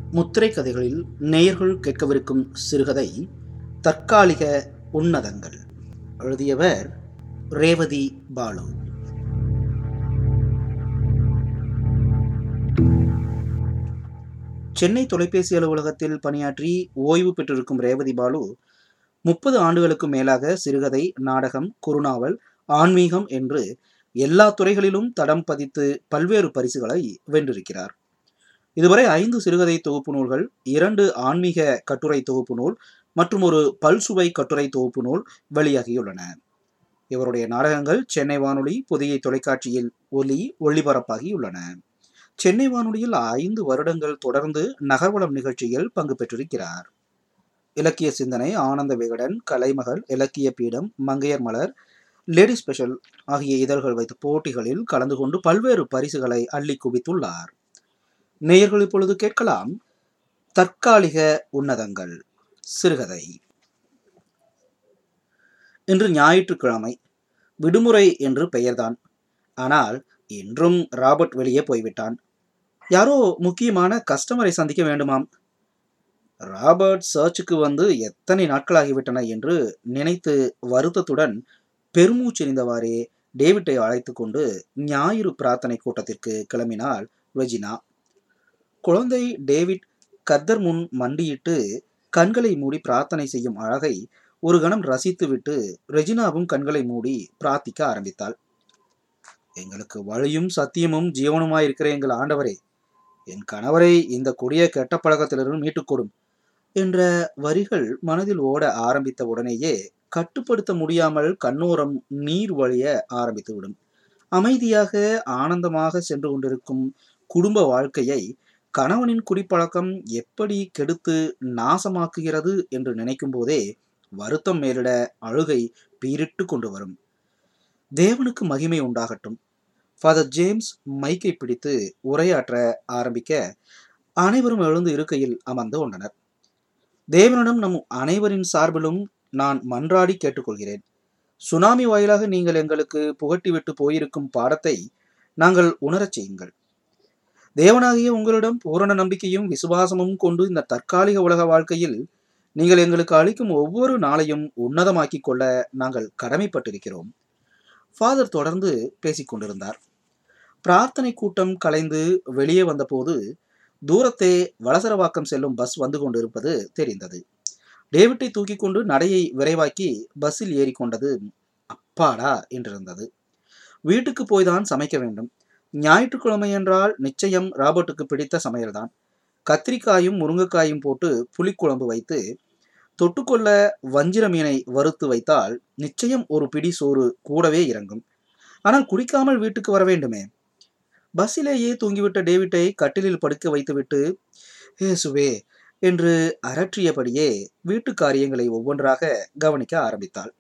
முத்திரை கதைகளில் நேயர்கள் கேட்கவிருக்கும் சிறுகதை தற்காலிக உன்னதங்கள் எழுதியவர் ரேவதி பாலு சென்னை தொலைபேசி அலுவலகத்தில் பணியாற்றி ஓய்வு பெற்றிருக்கும் ரேவதி பாலு முப்பது ஆண்டுகளுக்கு மேலாக சிறுகதை நாடகம் குறுநாவல் ஆன்மீகம் என்று எல்லா துறைகளிலும் தடம் பதித்து பல்வேறு பரிசுகளை வென்றிருக்கிறார் இதுவரை ஐந்து சிறுகதை தொகுப்பு நூல்கள் இரண்டு ஆன்மீக கட்டுரை தொகுப்பு நூல் மற்றும் ஒரு பல்சுவை கட்டுரை தொகுப்பு நூல் வெளியாகியுள்ளன இவருடைய நாடகங்கள் சென்னை வானொலி புதிய தொலைக்காட்சியில் ஒலி ஒளிபரப்பாகியுள்ளன சென்னை வானொலியில் ஐந்து வருடங்கள் தொடர்ந்து நகர்வளம் நிகழ்ச்சியில் பங்கு பெற்றிருக்கிறார் இலக்கிய சிந்தனை ஆனந்த விகடன் கலைமகள் இலக்கிய பீடம் மங்கையர் மலர் லேடி ஸ்பெஷல் ஆகிய இதழ்கள் வைத்த போட்டிகளில் கலந்து கொண்டு பல்வேறு பரிசுகளை அள்ளி குவித்துள்ளார் நேயர்கள் இப்பொழுது கேட்கலாம் தற்காலிக உன்னதங்கள் சிறுகதை இன்று ஞாயிற்றுக்கிழமை விடுமுறை என்று பெயர்தான் ஆனால் இன்றும் ராபர்ட் வெளியே போய்விட்டான் யாரோ முக்கியமான கஸ்டமரை சந்திக்க வேண்டுமாம் ராபர்ட் சர்ச்சுக்கு வந்து எத்தனை நாட்களாகிவிட்டன என்று நினைத்து வருத்தத்துடன் பெருமூச்செறிந்தவாறே டேவிட்டை அழைத்து கொண்டு ஞாயிறு பிரார்த்தனை கூட்டத்திற்கு கிளம்பினாள் ரெஜினா குழந்தை டேவிட் கத்தர் முன் மண்டியிட்டு கண்களை மூடி பிரார்த்தனை செய்யும் அழகை ஒரு கணம் ரசித்துவிட்டு ரெஜினாவும் கண்களை மூடி பிரார்த்திக்க ஆரம்பித்தாள் எங்களுக்கு வழியும் சத்தியமும் ஜீவனுமாயிருக்கிற எங்கள் ஆண்டவரே என் கணவரை இந்த கொடிய கெட்ட பழக்கத்திலிருந்து மீட்டுக் கொடும் என்ற வரிகள் மனதில் ஓட ஆரம்பித்த உடனேயே கட்டுப்படுத்த முடியாமல் கண்ணோரம் நீர் வழிய ஆரம்பித்துவிடும் அமைதியாக ஆனந்தமாக சென்று கொண்டிருக்கும் குடும்ப வாழ்க்கையை கணவனின் குடிப்பழக்கம் எப்படி கெடுத்து நாசமாக்குகிறது என்று நினைக்கும் போதே வருத்தம் மேலிட அழுகை பீரிட்டு கொண்டு வரும் தேவனுக்கு மகிமை உண்டாகட்டும் ஃபாதர் ஜேம்ஸ் மைக்கை பிடித்து உரையாற்ற ஆரம்பிக்க அனைவரும் எழுந்து இருக்கையில் அமர்ந்து கொண்டனர் தேவனிடம் நம் அனைவரின் சார்பிலும் நான் மன்றாடி கேட்டுக்கொள்கிறேன் சுனாமி வாயிலாக நீங்கள் எங்களுக்கு புகட்டிவிட்டு போயிருக்கும் பாடத்தை நாங்கள் உணரச் செய்யுங்கள் தேவனாகிய உங்களிடம் பூரண நம்பிக்கையும் விசுவாசமும் கொண்டு இந்த தற்காலிக உலக வாழ்க்கையில் நீங்கள் எங்களுக்கு அளிக்கும் ஒவ்வொரு நாளையும் உன்னதமாக்கிக் கொள்ள நாங்கள் கடமைப்பட்டிருக்கிறோம் ஃபாதர் தொடர்ந்து பேசிக் கொண்டிருந்தார் பிரார்த்தனை கூட்டம் கலைந்து வெளியே வந்தபோது தூரத்தே வலசரவாக்கம் செல்லும் பஸ் வந்து கொண்டிருப்பது தெரிந்தது டேவிட்டை தூக்கி கொண்டு நடையை விரைவாக்கி பஸ்ஸில் ஏறிக்கொண்டது அப்பாடா என்றிருந்தது வீட்டுக்கு போய்தான் சமைக்க வேண்டும் ஞாயிற்றுக்கிழமை என்றால் நிச்சயம் ராபர்ட்டுக்கு பிடித்த சமையல்தான் கத்திரிக்காயும் முருங்கைக்காயும் போட்டு புளிக்குழம்பு வைத்து தொட்டுக்கொள்ள வஞ்சிர மீனை வறுத்து வைத்தால் நிச்சயம் ஒரு பிடி சோறு கூடவே இறங்கும் ஆனால் குடிக்காமல் வீட்டுக்கு வர வேண்டுமே பஸ்ஸிலேயே தூங்கிவிட்ட டேவிட்டை கட்டிலில் படுக்க வைத்துவிட்டு ஏசுவே என்று அரற்றியபடியே வீட்டு காரியங்களை ஒவ்வொன்றாக கவனிக்க ஆரம்பித்தாள்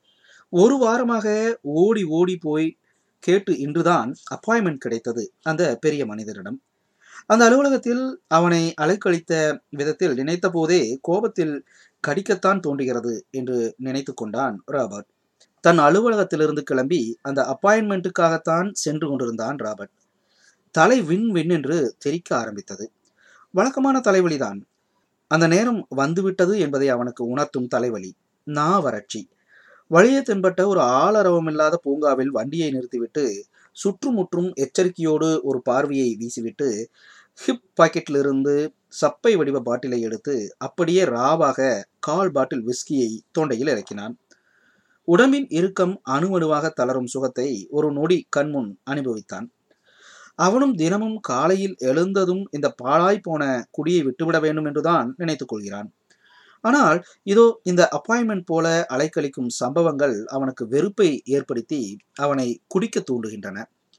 ஒரு வாரமாக ஓடி ஓடி போய் கேட்டு இன்றுதான் அப்பாயின்மெண்ட் கிடைத்தது அந்த பெரிய மனிதரிடம் அந்த அலுவலகத்தில் அவனை அலைக்கழித்த விதத்தில் நினைத்த போதே கோபத்தில் கடிக்கத்தான் தோன்றுகிறது என்று நினைத்து கொண்டான் ராபர்ட் தன் அலுவலகத்திலிருந்து கிளம்பி அந்த அப்பாயின்மெண்ட்டுக்காகத்தான் சென்று கொண்டிருந்தான் ராபர்ட் தலை விண் விண் என்று தெரிக்க ஆரம்பித்தது வழக்கமான தலைவலிதான் அந்த நேரம் வந்துவிட்டது என்பதை அவனுக்கு உணர்த்தும் தலைவலி நா வறட்சி வழியே தென்பட்ட ஒரு ஆளரவமில்லாத பூங்காவில் வண்டியை நிறுத்திவிட்டு சுற்றுமுற்றும் எச்சரிக்கையோடு ஒரு பார்வையை வீசிவிட்டு ஹிப் பாக்கெட்டிலிருந்து சப்பை வடிவ பாட்டிலை எடுத்து அப்படியே ராவாக கால் பாட்டில் விஸ்கியை தொண்டையில் இறக்கினான் உடம்பின் இறுக்கம் அணுவணுவாக தளரும் சுகத்தை ஒரு நொடி கண்முன் அனுபவித்தான் அவனும் தினமும் காலையில் எழுந்ததும் இந்த பாழாய் போன குடியை விட்டுவிட வேண்டும் என்றுதான் நினைத்துக் கொள்கிறான் ஆனால் இதோ இந்த அப்பாயின்மெண்ட் போல அலைக்கழிக்கும் சம்பவங்கள் அவனுக்கு வெறுப்பை ஏற்படுத்தி அவனை குடிக்க தூண்டுகின்றன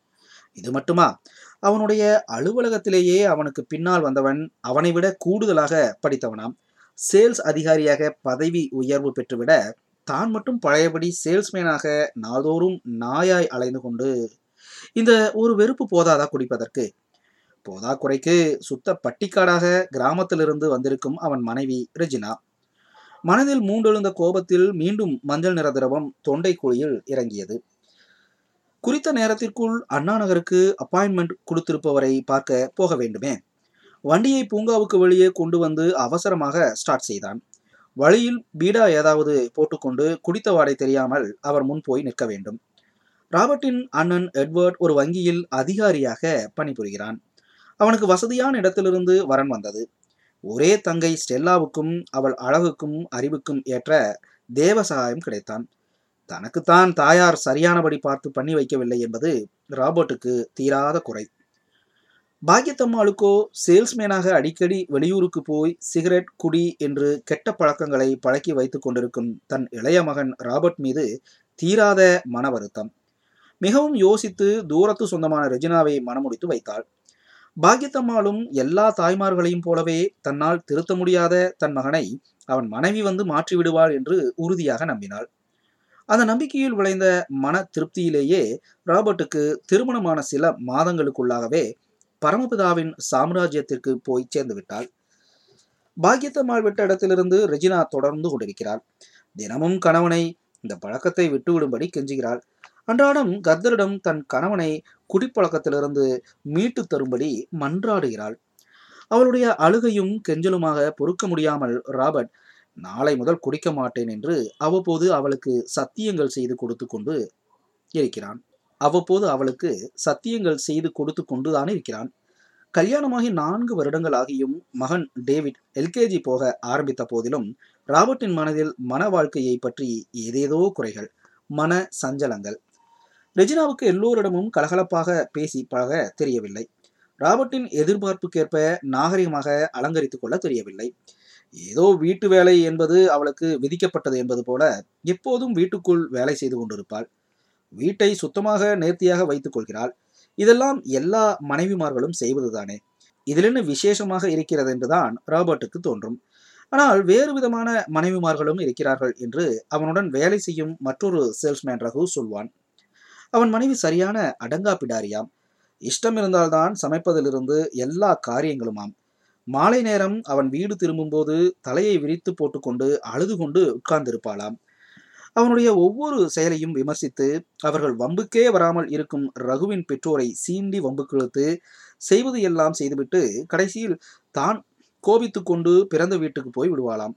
இது மட்டுமா அவனுடைய அலுவலகத்திலேயே அவனுக்கு பின்னால் வந்தவன் அவனை விட கூடுதலாக படித்தவனாம் சேல்ஸ் அதிகாரியாக பதவி உயர்வு பெற்றுவிட தான் மட்டும் பழையபடி சேல்ஸ்மேனாக நாள்தோறும் நாயாய் அலைந்து கொண்டு இந்த ஒரு வெறுப்பு போதாதா குடிப்பதற்கு போதா குறைக்கு சுத்த பட்டிக்காடாக கிராமத்திலிருந்து வந்திருக்கும் அவன் மனைவி ரெஜினா மனதில் மூண்டெழுந்த கோபத்தில் மீண்டும் மஞ்சள் நிற திரவம் தொண்டை குழியில் இறங்கியது குறித்த நேரத்திற்குள் அண்ணா நகருக்கு அப்பாயின்மெண்ட் கொடுத்திருப்பவரை பார்க்க போக வேண்டுமே வண்டியை பூங்காவுக்கு வெளியே கொண்டு வந்து அவசரமாக ஸ்டார்ட் செய்தான் வழியில் பீடா ஏதாவது போட்டுக்கொண்டு குடித்த வாடை தெரியாமல் அவர் முன் போய் நிற்க வேண்டும் ராபர்ட்டின் அண்ணன் எட்வர்ட் ஒரு வங்கியில் அதிகாரியாக பணிபுரிகிறான் அவனுக்கு வசதியான இடத்திலிருந்து வரன் வந்தது ஒரே தங்கை ஸ்டெல்லாவுக்கும் அவள் அழகுக்கும் அறிவுக்கும் ஏற்ற தேவ சகாயம் கிடைத்தான் தனக்குத்தான் தாயார் சரியானபடி பார்த்து பண்ணி வைக்கவில்லை என்பது ராபர்ட்டுக்கு தீராத குறை பாக்கியத்தம்மாளுக்கோ சேல்ஸ்மேனாக அடிக்கடி வெளியூருக்கு போய் சிகரெட் குடி என்று கெட்ட பழக்கங்களை பழக்கி வைத்துக் கொண்டிருக்கும் தன் இளைய மகன் ராபர்ட் மீது தீராத மன வருத்தம் மிகவும் யோசித்து தூரத்து சொந்தமான ரெஜினாவை மனமுடித்து வைத்தாள் பாக்கியத்தம்மாளும் எல்லா தாய்மார்களையும் போலவே தன்னால் திருத்த முடியாத தன் மகனை அவன் மனைவி வந்து மாற்றி விடுவாள் என்று உறுதியாக நம்பினாள் அந்த நம்பிக்கையில் விளைந்த மன திருப்தியிலேயே ராபர்ட்டுக்கு திருமணமான சில மாதங்களுக்குள்ளாகவே பரமபிதாவின் சாம்ராஜ்யத்திற்கு போய் சேர்ந்து விட்டாள் பாக்கியத்தம்மாள் விட்ட இடத்திலிருந்து ரெஜினா தொடர்ந்து கொண்டிருக்கிறாள் தினமும் கணவனை இந்த பழக்கத்தை விட்டுவிடும்படி கெஞ்சுகிறாள் அன்றாடம் கர்தரிடம் தன் கணவனை குடிப்பழக்கத்திலிருந்து மீட்டு தரும்படி மன்றாடுகிறாள் அவளுடைய அழுகையும் கெஞ்சலுமாக பொறுக்க முடியாமல் ராபர்ட் நாளை முதல் குடிக்க மாட்டேன் என்று அவ்வப்போது அவளுக்கு சத்தியங்கள் செய்து கொடுத்து கொண்டு இருக்கிறான் அவ்வப்போது அவளுக்கு சத்தியங்கள் செய்து கொடுத்து கொண்டுதான் இருக்கிறான் கல்யாணமாகி நான்கு வருடங்கள் ஆகியும் மகன் டேவிட் எல்கேஜி போக ஆரம்பித்த போதிலும் ராபர்ட்டின் மனதில் மன வாழ்க்கையை பற்றி ஏதேதோ குறைகள் மன சஞ்சலங்கள் ரெஜினாவுக்கு எல்லோரிடமும் கலகலப்பாக பேசி பழக தெரியவில்லை ராபர்ட்டின் எதிர்பார்ப்புக்கேற்ப நாகரிகமாக அலங்கரித்துக் கொள்ள தெரியவில்லை ஏதோ வீட்டு வேலை என்பது அவளுக்கு விதிக்கப்பட்டது என்பது போல எப்போதும் வீட்டுக்குள் வேலை செய்து கொண்டிருப்பாள் வீட்டை சுத்தமாக நேர்த்தியாக வைத்துக் கொள்கிறாள் இதெல்லாம் எல்லா மனைவிமார்களும் செய்வதுதானே இதில் என்ன விசேஷமாக இருக்கிறது என்றுதான் ராபர்ட்டுக்கு தோன்றும் ஆனால் வேறு விதமான மனைவிமார்களும் இருக்கிறார்கள் என்று அவனுடன் வேலை செய்யும் மற்றொரு சேல்ஸ்மேன் ரகு சொல்வான் அவன் மனைவி சரியான அடங்கா பிடாரியாம் இஷ்டம் இருந்தால்தான் சமைப்பதிலிருந்து எல்லா காரியங்களுமாம் மாலை நேரம் அவன் வீடு திரும்பும்போது தலையை விரித்து போட்டுக்கொண்டு அழுது கொண்டு உட்கார்ந்திருப்பாளாம் அவனுடைய ஒவ்வொரு செயலையும் விமர்சித்து அவர்கள் வம்புக்கே வராமல் இருக்கும் ரகுவின் பெற்றோரை சீண்டி வம்புக்கிழுத்து செய்வது எல்லாம் செய்துவிட்டு கடைசியில் தான் கோபித்து கொண்டு பிறந்த வீட்டுக்கு போய் விடுவாளாம்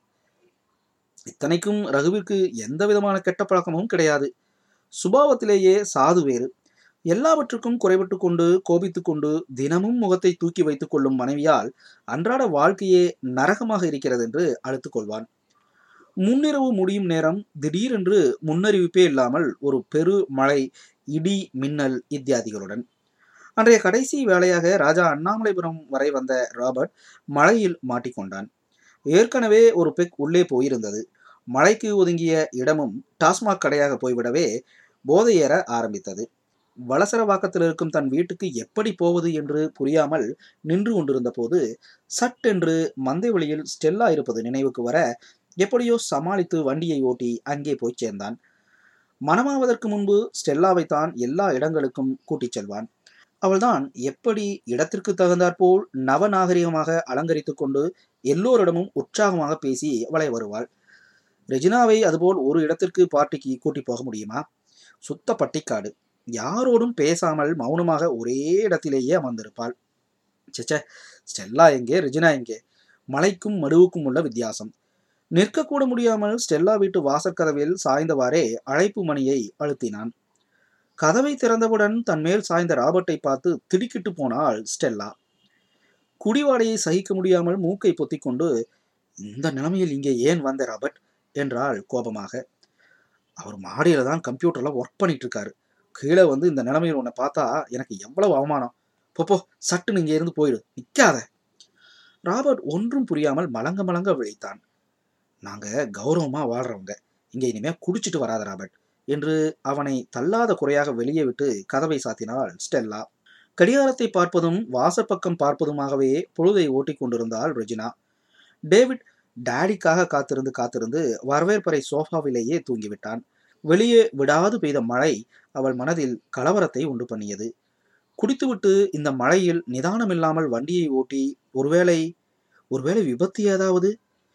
இத்தனைக்கும் ரகுவிற்கு எந்த விதமான கெட்ட பழக்கமும் கிடையாது சுபாவத்திலேயே சாது வேறு எல்லாவற்றுக்கும் குறைபட்டு கொண்டு கோபித்து கொண்டு தினமும் முகத்தை தூக்கி வைத்துக் கொள்ளும் மனைவியால் அன்றாட வாழ்க்கையே நரகமாக இருக்கிறது என்று அழுத்துக் கொள்வான் முன்னிரவு முடியும் நேரம் திடீரென்று முன்னறிவிப்பே இல்லாமல் ஒரு பெரு மழை இடி மின்னல் இத்தியாதிகளுடன் அன்றைய கடைசி வேலையாக ராஜா அண்ணாமலைபுரம் வரை வந்த ராபர்ட் மழையில் மாட்டிக்கொண்டான் ஏற்கனவே ஒரு பெக் உள்ளே போயிருந்தது மழைக்கு ஒதுங்கிய இடமும் டாஸ்மாக் கடையாக போய்விடவே போதை ஏற ஆரம்பித்தது வளசரவாக்கத்தில் இருக்கும் தன் வீட்டுக்கு எப்படி போவது என்று புரியாமல் நின்று கொண்டிருந்த போது சட்டென்று மந்தை வழியில் ஸ்டெல்லா இருப்பது நினைவுக்கு வர எப்படியோ சமாளித்து வண்டியை ஓட்டி அங்கே போய் சேர்ந்தான் மனமாவதற்கு முன்பு ஸ்டெல்லாவை தான் எல்லா இடங்களுக்கும் கூட்டிச் செல்வான் அவள்தான் எப்படி இடத்திற்கு தகுந்தாற்போல் நவநாகரிகமாக அலங்கரித்துக் கொண்டு எல்லோரிடமும் உற்சாகமாக பேசி அவளை வருவாள் ரெஜினாவை அதுபோல் ஒரு இடத்திற்கு பார்ட்டிக்கு கூட்டி போக முடியுமா சுத்த பட்டிக்காடு யாரோடும் பேசாமல் மௌனமாக ஒரே இடத்திலேயே அமர்ந்திருப்பாள் செச்ச ஸ்டெல்லா எங்கே ரெஜினா எங்கே மலைக்கும் மடுவுக்கும் உள்ள வித்தியாசம் நிற்கக்கூட முடியாமல் ஸ்டெல்லா வீட்டு வாசற்கதவில் சாய்ந்தவாறே அழைப்பு மணியை அழுத்தினான் கதவை திறந்தவுடன் தன் மேல் சாய்ந்த ராபர்ட்டை பார்த்து திடுக்கிட்டு போனாள் ஸ்டெல்லா குடிவாடையை சகிக்க முடியாமல் மூக்கை பொத்திக்கொண்டு இந்த நிலைமையில் இங்கே ஏன் வந்த ராபர்ட் என்றாள் கோபமாக அவர் மாடியில தான் கம்ப்யூட்டர்ல ஒர்க் பண்ணிட்டு இருக்காரு கீழே வந்து இந்த நிலைமையில் உன்னை பார்த்தா எனக்கு எவ்வளவு அவமானம் போப்போ சட்டு நீங்க இருந்து போயிடு நிக்காத ராபர்ட் ஒன்றும் புரியாமல் மலங்க மலங்க விழித்தான் நாங்க கௌரவமா வாழ்றவங்க இங்க இனிமே குடிச்சிட்டு வராத ராபர்ட் என்று அவனை தள்ளாத குறையாக வெளியே விட்டு கதவை சாத்தினாள் ஸ்டெல்லா கடிகாரத்தை பார்ப்பதும் வாசப்பக்கம் பார்ப்பதுமாகவே பொழுதை ஓட்டிக் கொண்டிருந்தாள் ரெஜினா டேவிட் டேடிக்காக காத்திருந்து காத்திருந்து வரவேற்பறை சோஃபாவிலேயே தூங்கிவிட்டான் வெளியே விடாது பெய்த மழை அவள் மனதில் கலவரத்தை உண்டு பண்ணியது குடித்துவிட்டு இந்த மழையில் நிதானமில்லாமல் வண்டியை ஓட்டி ஒருவேளை ஒருவேளை விபத்து ஏதாவது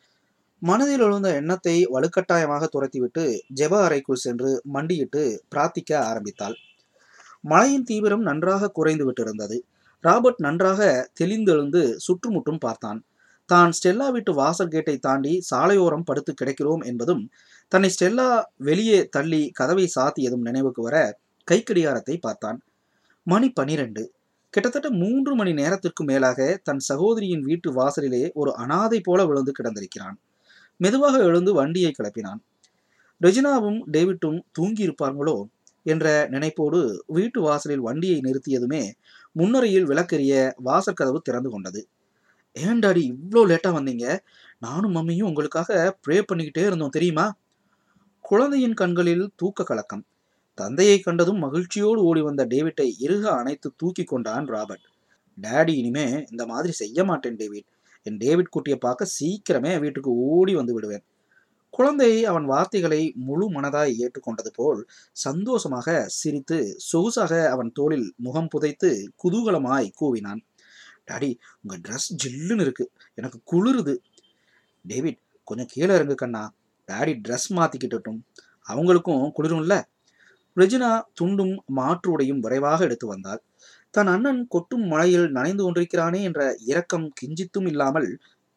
மனதில் எழுந்த எண்ணத்தை வலுக்கட்டாயமாக துரத்திவிட்டு ஜெப அறைக்குள் சென்று மண்டியிட்டு பிரார்த்திக்க ஆரம்பித்தாள் மழையின் தீவிரம் நன்றாக குறைந்து விட்டிருந்தது ராபர்ட் நன்றாக தெளிந்தெழுந்து சுற்றுமுற்றும் பார்த்தான் தான் ஸ்டெல்லா வீட்டு வாசல் கேட்டை தாண்டி சாலையோரம் படுத்து கிடக்கிறோம் என்பதும் தன்னை ஸ்டெல்லா வெளியே தள்ளி கதவை சாத்தியதும் நினைவுக்கு வர கைக்கடிகாரத்தை பார்த்தான் மணி பனிரெண்டு கிட்டத்தட்ட மூன்று மணி நேரத்திற்கு மேலாக தன் சகோதரியின் வீட்டு வாசலிலே ஒரு அனாதை போல விழுந்து கிடந்திருக்கிறான் மெதுவாக எழுந்து வண்டியை கிளப்பினான் ரெஜினாவும் டேவிட்டும் தூங்கி இருப்பார்களோ என்ற நினைப்போடு வீட்டு வாசலில் வண்டியை நிறுத்தியதுமே முன்னரையில் விளக்கெரிய வாசற்கதவு திறந்து கொண்டது ஏன் டாடி இவ்வளோ லேட்டாக வந்தீங்க நானும் மம்மியும் உங்களுக்காக ப்ரே பண்ணிக்கிட்டே இருந்தோம் தெரியுமா குழந்தையின் கண்களில் தூக்க கலக்கம் தந்தையை கண்டதும் மகிழ்ச்சியோடு ஓடி வந்த டேவிட்டை இறுக அணைத்து தூக்கி கொண்டான் ராபர்ட் டேடி இனிமே இந்த மாதிரி செய்ய மாட்டேன் டேவிட் என் டேவிட் குட்டியை பார்க்க சீக்கிரமே வீட்டுக்கு ஓடி வந்து விடுவேன் குழந்தை அவன் வார்த்தைகளை முழு மனதாய் ஏற்றுக்கொண்டது போல் சந்தோஷமாக சிரித்து சொகுசாக அவன் தோளில் முகம் புதைத்து குதூகலமாய் கூவினான் டாடி உங்க ட்ரெஸ் ஜில்லுன்னு இருக்கு எனக்கு குளிருது டேவிட் கொஞ்சம் கீழே இறங்கு கண்ணா டாடி ட்ரெஸ் மாத்திக்கிட்டட்டும் அவங்களுக்கும் குளிரும்ல ரெஜினா துண்டும் மாற்று உடையும் விரைவாக எடுத்து வந்தாள் தன் அண்ணன் கொட்டும் மழையில் நனைந்து கொண்டிருக்கிறானே என்ற இரக்கம் கிஞ்சித்தும் இல்லாமல்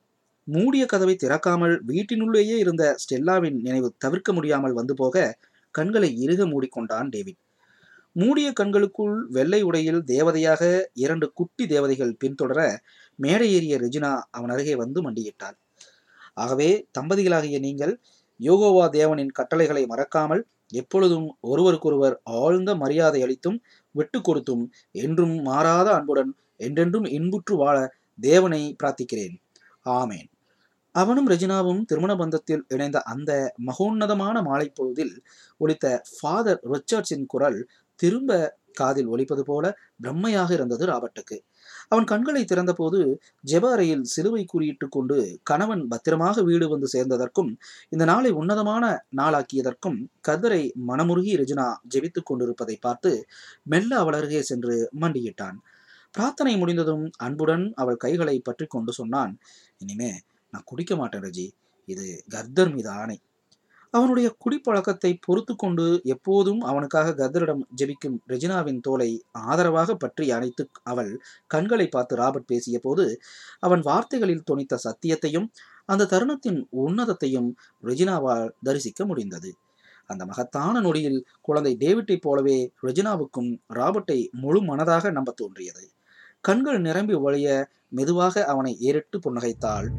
மூடிய கதவை திறக்காமல் வீட்டினுள்ளேயே இருந்த ஸ்டெல்லாவின் நினைவு தவிர்க்க முடியாமல் வந்து போக கண்களை இறுக மூடிக்கொண்டான் டேவிட் மூடிய கண்களுக்குள் வெள்ளை உடையில் தேவதையாக இரண்டு குட்டி தேவதைகள் பின்தொடர மேடை ஏறிய ரெஜினா அவன் அருகே வந்து மண்டியிட்டாள் ஆகவே தம்பதிகளாகிய நீங்கள் யோகோவா தேவனின் கட்டளைகளை மறக்காமல் எப்பொழுதும் ஒருவருக்கொருவர் ஆழ்ந்த மரியாதை அளித்தும் விட்டு கொடுத்தும் என்றும் மாறாத அன்புடன் என்றென்றும் இன்புற்று வாழ தேவனை பிரார்த்திக்கிறேன் ஆமேன் அவனும் ரெஜினாவும் திருமண பந்தத்தில் இணைந்த அந்த மகோன்னதமான மாலை பொழுதில் ஒலித்த ஃபாதர் ரிச்சர்ட்ஸின் குரல் திரும்ப காதில் ஒலிப்பது போல பிரம்மையாக இருந்தது ராபர்ட்டுக்கு அவன் கண்களை திறந்தபோது ஜெப அறையில் சிலுவை குறியிட்டு கொண்டு கணவன் பத்திரமாக வீடு வந்து சேர்ந்ததற்கும் இந்த நாளை உன்னதமான நாளாக்கியதற்கும் கதரை மனமுருகி ரெஜினா ஜெபித்துக் கொண்டிருப்பதை பார்த்து மெல்ல அவள் அருகே சென்று மண்டியிட்டான் பிரார்த்தனை முடிந்ததும் அன்புடன் அவள் கைகளை பற்றி கொண்டு சொன்னான் இனிமே நான் குடிக்க மாட்டேன் ரஜி இது கர்தர் மீது ஆணை அவனுடைய குடிப்பழக்கத்தை பொறுத்து கொண்டு எப்போதும் அவனுக்காக கர்தரிடம் ஜெபிக்கும் ரெஜினாவின் தோலை ஆதரவாக பற்றி அணைத்து அவள் கண்களை பார்த்து ராபர்ட் பேசிய போது அவன் வார்த்தைகளில் தொனித்த சத்தியத்தையும் அந்த தருணத்தின் உன்னதத்தையும் ரெஜினாவால் தரிசிக்க முடிந்தது அந்த மகத்தான நொடியில் குழந்தை டேவிட்டை போலவே ரெஜினாவுக்கும் ராபர்ட்டை முழு மனதாக நம்ப தோன்றியது கண்கள் நிரம்பி வழிய மெதுவாக அவனை ஏறிட்டு புன்னகைத்தாள்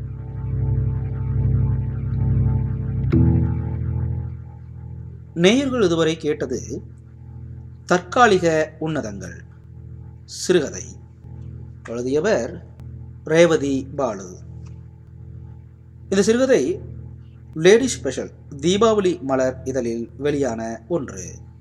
நேயர்கள் இதுவரை கேட்டது தற்காலிக உன்னதங்கள் சிறுகதை எழுதியவர் ரேவதி பாலு இந்த சிறுகதை லேடி ஸ்பெஷல் தீபாவளி மலர் இதழில் வெளியான ஒன்று